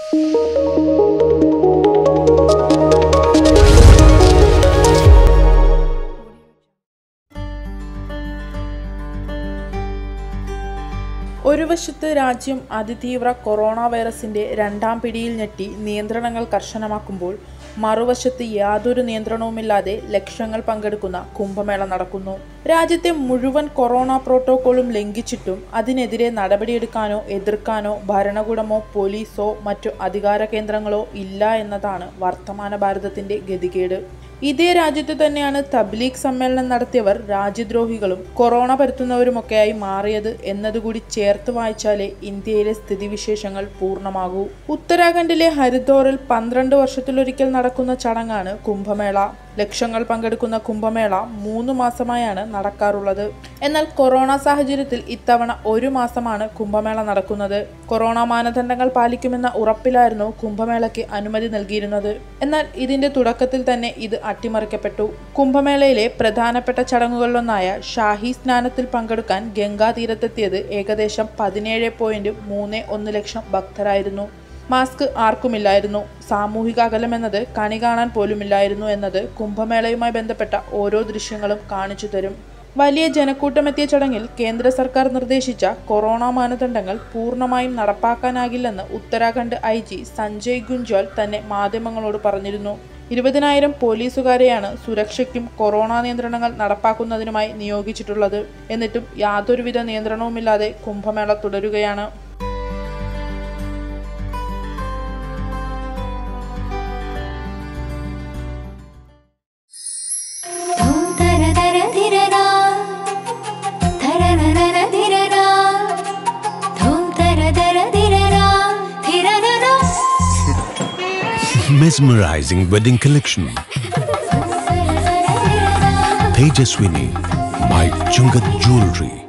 ഒരു വശത്ത് രാജ്യം അതിതീവ്ര കൊറോണ വൈറസിന്റെ രണ്ടാം പിടിയിൽ ഞെട്ടി നിയന്ത്രണങ്ങൾ കർശനമാക്കുമ്പോൾ മറുവശത്ത് യാതൊരു നിയന്ത്രണവുമില്ലാതെ ലക്ഷങ്ങൾ പങ്കെടുക്കുന്ന കുംഭമേള നടക്കുന്നു രാജ്യത്തെ മുഴുവൻ കൊറോണ പ്രോട്ടോക്കോളും ലംഘിച്ചിട്ടും അതിനെതിരെ നടപടിയെടുക്കാനോ എതിർക്കാനോ ഭരണകൂടമോ പോലീസോ മറ്റു അധികാര കേന്ദ്രങ്ങളോ ഇല്ല എന്നതാണ് വർത്തമാന ഭാരതത്തിന്റെ ഗതികേട് ഇതേ രാജ്യത്ത് തന്നെയാണ് തബ്ലീഗ് സമ്മേളനം നടത്തിയവർ രാജ്യദ്രോഹികളും കൊറോണ പരത്തുന്നവരുമൊക്കെയായി മാറിയത് എന്നതുകൂടി ചേർത്ത് വായിച്ചാലേ ഇന്ത്യയിലെ സ്ഥിതിവിശേഷങ്ങൾ പൂർണ്ണമാകൂ ഉത്തരാഖണ്ഡിലെ ഹരിദ്വാറിൽ പന്ത്രണ്ട് വർഷത്തിലൊരിക്കൽ നടക്കുന്ന ചടങ്ങാണ് കുംഭമേള ലക്ഷങ്ങൾ പങ്കെടുക്കുന്ന കുംഭമേള മൂന്ന് മാസമായാണ് നടക്കാറുള്ളത് എന്നാൽ കൊറോണ സാഹചര്യത്തിൽ ഇത്തവണ ഒരു മാസമാണ് കുംഭമേള നടക്കുന്നത് കൊറോണ മാനദണ്ഡങ്ങൾ പാലിക്കുമെന്ന ഉറപ്പിലായിരുന്നു കുംഭമേളയ്ക്ക് അനുമതി നൽകിയിരുന്നത് എന്നാൽ ഇതിന്റെ തുടക്കത്തിൽ തന്നെ ഇത് അട്ടിമറിക്കപ്പെട്ടു കുംഭമേളയിലെ പ്രധാനപ്പെട്ട ചടങ്ങുകളിലൊന്നായ ഷാഹി സ്നാനത്തിൽ പങ്കെടുക്കാൻ ഗംഗാ തീരത്തെത്തിയത് ഏകദേശം പതിനേഴ് പോയിന്റ് മൂന്ന് ഒന്ന് ലക്ഷം ഭക്തരായിരുന്നു മാസ്ക് ആർക്കുമില്ലായിരുന്നു സാമൂഹിക അകലം എന്നത് കണി കാണാൻ പോലുമില്ലായിരുന്നു എന്നത് കുംഭമേളയുമായി ബന്ധപ്പെട്ട ഓരോ ദൃശ്യങ്ങളും കാണിച്ചു തരും വലിയ ജനക്കൂട്ടമെത്തിയ ചടങ്ങിൽ കേന്ദ്ര സർക്കാർ നിർദ്ദേശിച്ച കൊറോണ മാനദണ്ഡങ്ങൾ പൂർണ്ണമായും നടപ്പാക്കാനാകില്ലെന്ന് ഉത്തരാഖണ്ഡ് ഐ ജി സഞ്ജയ് ഗുഞ്ജാൽ തന്നെ മാധ്യമങ്ങളോട് പറഞ്ഞിരുന്നു ഇരുപതിനായിരം പോലീസുകാരെയാണ് സുരക്ഷയ്ക്കും കൊറോണ നിയന്ത്രണങ്ങൾ നടപ്പാക്കുന്നതിനുമായി നിയോഗിച്ചിട്ടുള്ളത് എന്നിട്ടും യാതൊരുവിധ നിയന്ത്രണവുമില്ലാതെ കുംഭമേള തുടരുകയാണ് ധൂം തര തര ധിരരാ ധരരരര ധിരരാ ധൂം തര തര ധിരരാ ധിരരരാ Mesmerizing wedding collection. Tejaswini by Chungat Jewelry.